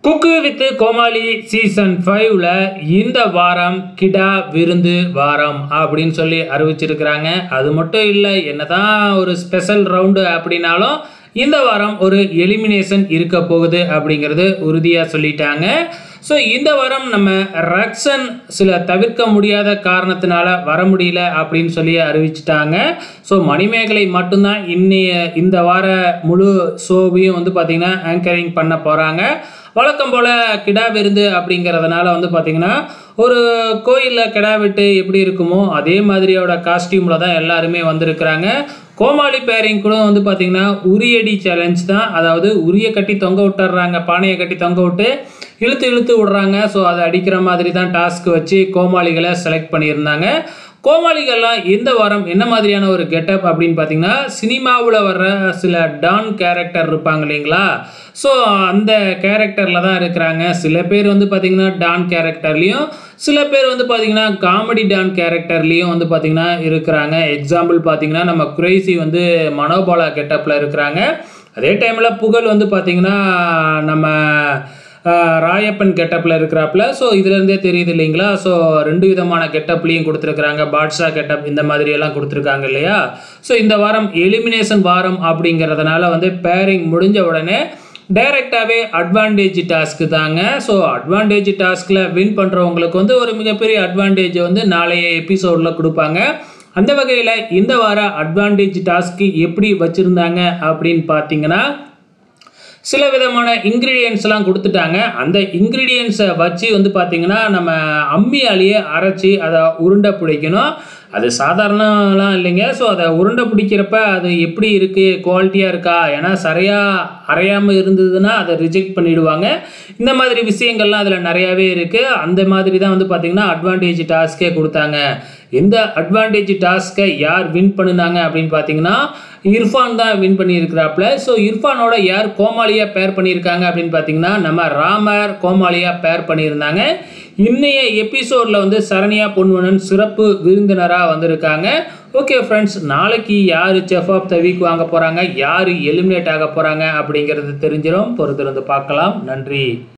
cook with Comali season ஃபைவ்ல இந்த வாரம் கிடா விருந்து வாரம் அப்படின்னு சொல்லி அறிவிச்சிருக்கிறாங்க அது மட்டும் இல்லை என்னதான் ஒரு ஸ்பெஷல் ரவுண்டு அப்படின்னாலும் இந்த வாரம் ஒரு எலிமினேஷன் இருக்க போகுது அப்படிங்கிறது உறுதியாக சொல்லிட்டாங்க ஸோ இந்த வாரம் நம்ம ரக்ஷன் சில தவிர்க்க முடியாத காரணத்தினால வர முடியல அப்படின்னு சொல்லி அறிவிச்சிட்டாங்க ஸோ மணிமேகலை மட்டும்தான் இன்னைய இந்த வார முழு ஷோவையும் வந்து பார்த்திங்கன்னா ஆங்கரிங் பண்ண போகிறாங்க வழக்கம் போல் கிடா விருந்து அப்படிங்கிறதுனால வந்து பார்த்திங்கன்னா ஒரு கோயிலில் கிடா வெட்டு எப்படி இருக்குமோ அதே மாதிரியோட காஸ்டியூமில் தான் எல்லாருமே வந்திருக்கிறாங்க கோமாளி பேரிங் கூட வந்து பார்த்திங்கன்னா உரியடி சேலஞ்ச் தான் அதாவது உரிய கட்டி தொங்க விட்டுறாங்க பானையை கட்டி தொங்க விட்டு இழுத்து இழுத்து விடுறாங்க ஸோ அதை அடிக்கிற மாதிரி தான் டாஸ்க் வச்சு கோமாளிகளை செலக்ட் பண்ணியிருந்தாங்க கோமாளிகள்லாம் இந்த வாரம் என்ன மாதிரியான ஒரு கெட்டப் அப்படின்னு பார்த்தீங்கன்னா சினிமாவில் வர்ற சில டான் கேரக்டர் இருப்பாங்க இல்லைங்களா ஸோ அந்த கேரக்டரில் தான் இருக்கிறாங்க சில பேர் வந்து பார்த்திங்கன்னா டான் கேரக்டர்லேயும் சில பேர் வந்து பார்த்திங்கன்னா காமெடி டான் கேரக்டர்லேயும் வந்து பார்த்திங்கன்னா இருக்கிறாங்க எக்ஸாம்பிள் பார்த்திங்கன்னா நம்ம குரேசி வந்து மனோபாலா கெட்டப்பில் இருக்கிறாங்க அதே டைமில் புகழ் வந்து பார்த்திங்கன்னா நம்ம ஆஹ் ராயப்பன் கெட்டப்பில் இருக்கிறாப்புல ஸோ இதுலேருந்தே தெரியுது இல்லைங்களா ஸோ ரெண்டு விதமான கெட்டப்லேயும் கொடுத்துருக்குறாங்க பாட்ஷா கெட்டப் இந்த மாதிரி எல்லாம் கொடுத்துருக்காங்க இல்லையா ஸோ இந்த வாரம் எலிமினேஷன் வாரம் அப்படிங்கிறதுனால வந்து பேரிங் முடிஞ்ச உடனே டைரெக்டாகவே அட்வான்டேஜ் டாஸ்க்கு தாங்க ஸோ அட்வான்டேஜ் டாஸ்கில் வின் பண்ணுறவங்களுக்கு வந்து ஒரு மிகப்பெரிய அட்வான்டேஜ் வந்து நாளைய எபிசோடில் கொடுப்பாங்க அந்த வகையில் இந்த வார அட்வான்டேஜ் டாஸ்க்கு எப்படி வச்சுருந்தாங்க அப்படின்னு பார்த்தீங்கன்னா சில விதமான இன்க்ரீடியன்ஸ்லாம் கொடுத்துட்டாங்க அந்த இன்க்ரீடியன்ஸை வச்சு வந்து பார்த்திங்கன்னா நம்ம அம்மியாலேயே அரைச்சி அதை உருண்டை பிடிக்கணும் அது சாதாரணலாம் இல்லைங்க ஸோ அதை உருண்டை பிடிக்கிறப்ப அது எப்படி இருக்குது குவாலிட்டியாக இருக்கா ஏன்னா சரியாக அரையாமல் இருந்ததுன்னா அதை ரிஜெக்ட் பண்ணிடுவாங்க இந்த மாதிரி விஷயங்கள்லாம் அதில் நிறையாவே இருக்குது அந்த மாதிரி தான் வந்து பார்த்திங்கன்னா அட்வான்டேஜ் டாஸ்க்கே கொடுத்தாங்க இந்த அட்வான்டேஜ் டாஸ்க்கை யார் வின் பண்ணினாங்க அப்படின்னு பார்த்தீங்கன்னா இர்ஃபான் தான் வின் பண்ணியிருக்கிறாப்புல ஸோ இர்ஃபானோட யார் கோமாளியாக பேர் பண்ணியிருக்காங்க அப்படின்னு பார்த்தீங்கன்னா நம்ம ராமர் கோமாளியாக பேர் பண்ணியிருந்தாங்க இன்னைய எபிசோடில் வந்து சரண்யா பொன்வனன் சிறப்பு விருந்தினராக வந்திருக்காங்க ஓகே ஃப்ரெண்ட்ஸ் நாளைக்கு யார் செஃப் ஆஃப் த வீக் வாங்க போகிறாங்க யார் எலிமினேட் ஆக போகிறாங்க அப்படிங்கிறது தெரிஞ்சிடும் பொறுத்திருந்து பார்க்கலாம் நன்றி